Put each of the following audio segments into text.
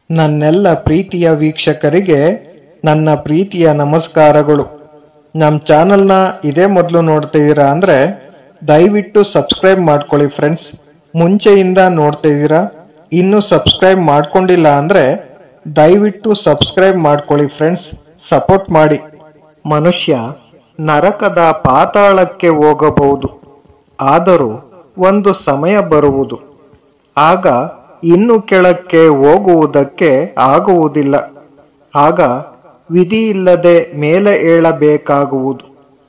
ನನ್ನೆಲ್ಲ ಪ್ರೀತಿಯ ವೀಕ್ಷಕರಿಗೆ ನನ್ನ ಪ್ರೀತಿಯ ನಮಸ್ಕಾರಗಳು ನಮ್ಮ ಚಾನಲ್ನ ಇದೇ ಮೊದಲು ನೋಡ್ತಿದ್ದೀರಾ ಅಂದರೆ ದಯವಿಟ್ಟು ಸಬ್ಸ್ಕ್ರೈಬ್ ಮಾಡ್ಕೊಳ್ಳಿ ಫ್ರೆಂಡ್ಸ್ ಮುಂಚೆಯಿಂದ ನೋಡ್ತಿದ್ದೀರಾ ಇನ್ನೂ ಸಬ್ಸ್ಕ್ರೈಬ್ ಮಾಡ್ಕೊಂಡಿಲ್ಲ ಅಂದರೆ ದಯವಿಟ್ಟು ಸಬ್ಸ್ಕ್ರೈಬ್ ಮಾಡ್ಕೊಳ್ಳಿ ಫ್ರೆಂಡ್ಸ್ ಸಪೋರ್ಟ್ ಮಾಡಿ ಮನುಷ್ಯ ನರಕದ ಪಾತಾಳಕ್ಕೆ ಹೋಗಬಹುದು ಆದರೂ ಒಂದು ಸಮಯ ಬರುವುದು ಆಗ ಇನ್ನು ಕೆಳಕ್ಕೆ ಹೋಗುವುದಕ್ಕೆ ಆಗುವುದಿಲ್ಲ ಆಗ ವಿಧಿಯಿಲ್ಲದೆ ಮೇಲೆ ಏಳಬೇಕಾಗುವುದು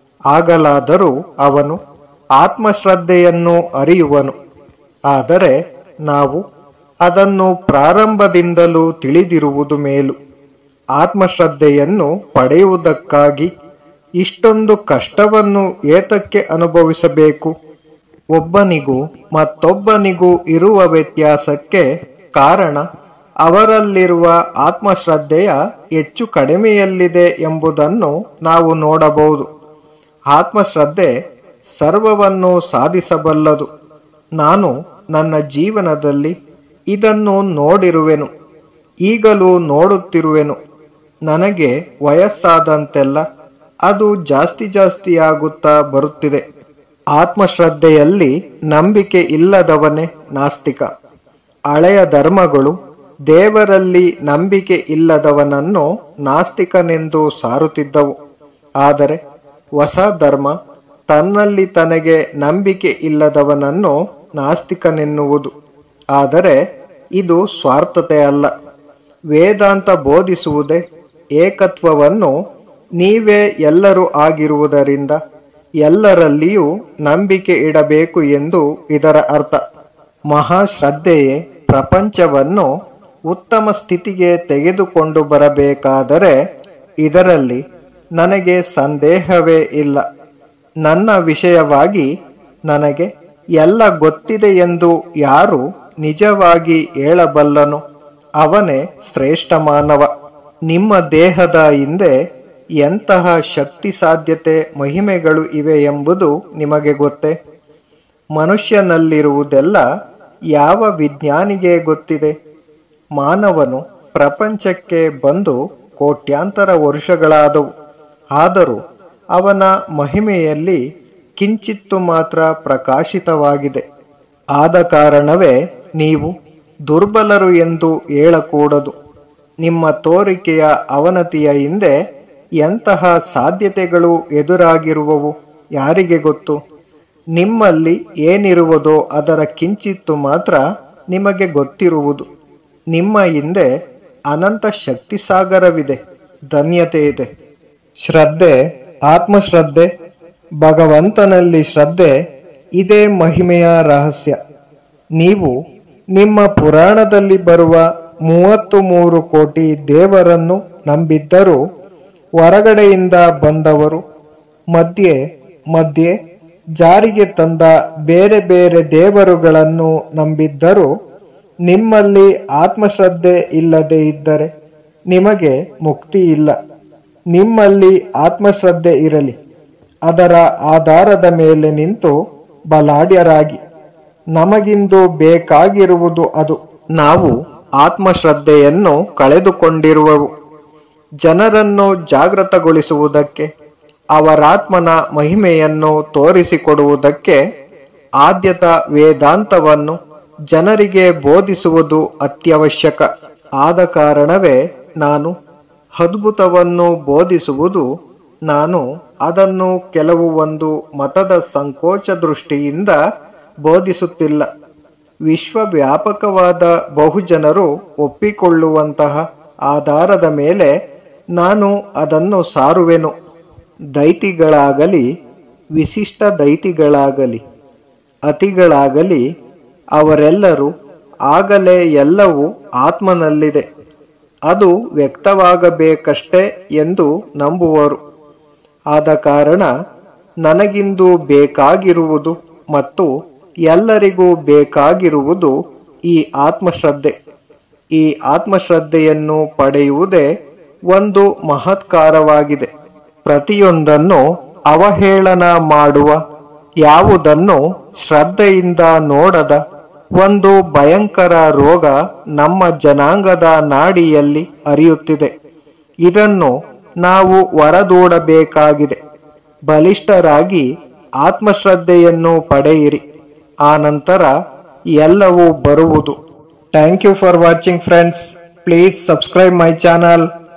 ಆಗಲಾದರೂ ಅವನು ಆತ್ಮಶ್ರದ್ಧೆಯನ್ನು ಅರಿಯುವನು ಆದರೆ ನಾವು ಅದನ್ನು ಪ್ರಾರಂಭದಿಂದಲೂ ತಿಳಿದಿರುವುದು ಮೇಲು ಆತ್ಮಶ್ರದ್ಧೆಯನ್ನು ಪಡೆಯುವುದಕ್ಕಾಗಿ ಇಷ್ಟೊಂದು ಕಷ್ಟವನ್ನು ಏತಕ್ಕೆ ಅನುಭವಿಸಬೇಕು ಒಬ್ಬನಿಗೂ ಮತ್ತೊಬ್ಬನಿಗೂ ಇರುವ ವ್ಯತ್ಯಾಸಕ್ಕೆ ಕಾರಣ ಅವರಲ್ಲಿರುವ ಆತ್ಮಶ್ರದ್ಧೆಯ ಹೆಚ್ಚು ಕಡಿಮೆಯಲ್ಲಿದೆ ಎಂಬುದನ್ನು ನಾವು ನೋಡಬಹುದು ಆತ್ಮಶ್ರದ್ಧೆ ಸರ್ವವನ್ನು ಸಾಧಿಸಬಲ್ಲದು ನಾನು ನನ್ನ ಜೀವನದಲ್ಲಿ ಇದನ್ನು ನೋಡಿರುವೆನು ಈಗಲೂ ನೋಡುತ್ತಿರುವೆನು ನನಗೆ ವಯಸ್ಸಾದಂತೆಲ್ಲ ಅದು ಜಾಸ್ತಿ ಜಾಸ್ತಿಯಾಗುತ್ತಾ ಬರುತ್ತಿದೆ ಆತ್ಮಶ್ರದ್ಧೆಯಲ್ಲಿ ನಂಬಿಕೆ ಇಲ್ಲದವನೇ ನಾಸ್ತಿಕ ಹಳೆಯ ಧರ್ಮಗಳು ದೇವರಲ್ಲಿ ನಂಬಿಕೆ ಇಲ್ಲದವನನ್ನು ನಾಸ್ತಿಕನೆಂದು ಸಾರುತ್ತಿದ್ದವು ಆದರೆ ಹೊಸ ಧರ್ಮ ತನ್ನಲ್ಲಿ ತನಗೆ ನಂಬಿಕೆ ಇಲ್ಲದವನನ್ನು ನಾಸ್ತಿಕನೆನ್ನುವುದು ಆದರೆ ಇದು ಸ್ವಾರ್ಥತೆ ಅಲ್ಲ ವೇದಾಂತ ಬೋಧಿಸುವುದೇ ಏಕತ್ವವನ್ನು ನೀವೇ ಎಲ್ಲರೂ ಆಗಿರುವುದರಿಂದ ಎಲ್ಲರಲ್ಲಿಯೂ ನಂಬಿಕೆ ಇಡಬೇಕು ಎಂದು ಇದರ ಅರ್ಥ ಮಹಾಶ್ರದ್ಧೆಯೇ ಪ್ರಪಂಚವನ್ನು ಉತ್ತಮ ಸ್ಥಿತಿಗೆ ತೆಗೆದುಕೊಂಡು ಬರಬೇಕಾದರೆ ಇದರಲ್ಲಿ ನನಗೆ ಸಂದೇಹವೇ ಇಲ್ಲ ನನ್ನ ವಿಷಯವಾಗಿ ನನಗೆ ಎಲ್ಲ ಗೊತ್ತಿದೆ ಎಂದು ಯಾರು ನಿಜವಾಗಿ ಹೇಳಬಲ್ಲನು ಅವನೇ ಶ್ರೇಷ್ಠ ಮಾನವ ನಿಮ್ಮ ದೇಹದ ಹಿಂದೆ ಎಂತಹ ಶಕ್ತಿ ಸಾಧ್ಯತೆ ಮಹಿಮೆಗಳು ಇವೆ ಎಂಬುದು ನಿಮಗೆ ಗೊತ್ತೇ ಮನುಷ್ಯನಲ್ಲಿರುವುದೆಲ್ಲ ಯಾವ ವಿಜ್ಞಾನಿಗೆ ಗೊತ್ತಿದೆ ಮಾನವನು ಪ್ರಪಂಚಕ್ಕೆ ಬಂದು ಕೋಟ್ಯಾಂತರ ವರ್ಷಗಳಾದವು ಆದರೂ ಅವನ ಮಹಿಮೆಯಲ್ಲಿ ಕಿಂಚಿತ್ತು ಮಾತ್ರ ಪ್ರಕಾಶಿತವಾಗಿದೆ ಆದ ಕಾರಣವೇ ನೀವು ದುರ್ಬಲರು ಎಂದು ಹೇಳಕೂಡದು ನಿಮ್ಮ ತೋರಿಕೆಯ ಅವನತಿಯ ಹಿಂದೆ ಎಂತಹ ಸಾಧ್ಯತೆಗಳು ಎದುರಾಗಿರುವವು ಯಾರಿಗೆ ಗೊತ್ತು ನಿಮ್ಮಲ್ಲಿ ಏನಿರುವುದೋ ಅದರ ಕಿಂಚಿತ್ತು ಮಾತ್ರ ನಿಮಗೆ ಗೊತ್ತಿರುವುದು ನಿಮ್ಮ ಹಿಂದೆ ಅನಂತ ಶಕ್ತಿ ಸಾಗರವಿದೆ ಧನ್ಯತೆ ಇದೆ ಶ್ರದ್ಧೆ ಆತ್ಮಶ್ರದ್ಧೆ ಭಗವಂತನಲ್ಲಿ ಶ್ರದ್ಧೆ ಇದೇ ಮಹಿಮೆಯ ರಹಸ್ಯ ನೀವು ನಿಮ್ಮ ಪುರಾಣದಲ್ಲಿ ಬರುವ ಮೂವತ್ತು ಮೂರು ಕೋಟಿ ದೇವರನ್ನು ನಂಬಿದ್ದರೂ ಹೊರಗಡೆಯಿಂದ ಬಂದವರು ಮಧ್ಯೆ ಮಧ್ಯೆ ಜಾರಿಗೆ ತಂದ ಬೇರೆ ಬೇರೆ ದೇವರುಗಳನ್ನು ನಂಬಿದ್ದರೂ ನಿಮ್ಮಲ್ಲಿ ಆತ್ಮಶ್ರದ್ಧೆ ಇಲ್ಲದೆ ಇದ್ದರೆ ನಿಮಗೆ ಮುಕ್ತಿ ಇಲ್ಲ ನಿಮ್ಮಲ್ಲಿ ಆತ್ಮಶ್ರದ್ಧೆ ಇರಲಿ ಅದರ ಆಧಾರದ ಮೇಲೆ ನಿಂತು ಬಲಾಢ್ಯರಾಗಿ ನಮಗಿಂದು ಬೇಕಾಗಿರುವುದು ಅದು ನಾವು ಆತ್ಮಶ್ರದ್ಧೆಯನ್ನು ಕಳೆದುಕೊಂಡಿರುವವು ಜನರನ್ನು ಜಾಗೃತಗೊಳಿಸುವುದಕ್ಕೆ ಅವರಾತ್ಮನ ಮಹಿಮೆಯನ್ನು ತೋರಿಸಿಕೊಡುವುದಕ್ಕೆ ಆದ್ಯತ ವೇದಾಂತವನ್ನು ಜನರಿಗೆ ಬೋಧಿಸುವುದು ಅತ್ಯವಶ್ಯಕ ಆದ ಕಾರಣವೇ ನಾನು ಅದ್ಭುತವನ್ನು ಬೋಧಿಸುವುದು ನಾನು ಅದನ್ನು ಕೆಲವು ಒಂದು ಮತದ ಸಂಕೋಚ ದೃಷ್ಟಿಯಿಂದ ಬೋಧಿಸುತ್ತಿಲ್ಲ ವಿಶ್ವವ್ಯಾಪಕವಾದ ಬಹುಜನರು ಒಪ್ಪಿಕೊಳ್ಳುವಂತಹ ಆಧಾರದ ಮೇಲೆ ನಾನು ಅದನ್ನು ಸಾರುವೆನು ದೈತಿಗಳಾಗಲಿ ವಿಶಿಷ್ಟ ದೈತಿಗಳಾಗಲಿ ಅತಿಗಳಾಗಲಿ ಅವರೆಲ್ಲರೂ ಆಗಲೇ ಎಲ್ಲವೂ ಆತ್ಮನಲ್ಲಿದೆ ಅದು ವ್ಯಕ್ತವಾಗಬೇಕಷ್ಟೇ ಎಂದು ನಂಬುವರು ಆದ ಕಾರಣ ನನಗಿಂದು ಬೇಕಾಗಿರುವುದು ಮತ್ತು ಎಲ್ಲರಿಗೂ ಬೇಕಾಗಿರುವುದು ಈ ಆತ್ಮಶ್ರದ್ಧೆ ಈ ಆತ್ಮಶ್ರದ್ಧೆಯನ್ನು ಪಡೆಯುವುದೇ ಒಂದು ಮಹತ್ಕಾರವಾಗಿದೆ ಪ್ರತಿಯೊಂದನ್ನು ಅವಹೇಳನ ಮಾಡುವ ಯಾವುದನ್ನು ಶ್ರದ್ಧೆಯಿಂದ ನೋಡದ ಒಂದು ಭಯಂಕರ ರೋಗ ನಮ್ಮ ಜನಾಂಗದ ನಾಡಿಯಲ್ಲಿ ಹರಿಯುತ್ತಿದೆ ಇದನ್ನು ನಾವು ಹೊರದೂಡಬೇಕಾಗಿದೆ ಬಲಿಷ್ಠರಾಗಿ ಆತ್ಮಶ್ರದ್ಧೆಯನ್ನು ಪಡೆಯಿರಿ ಆ ನಂತರ ಎಲ್ಲವೂ ಬರುವುದು thank you for watching friends please subscribe my channel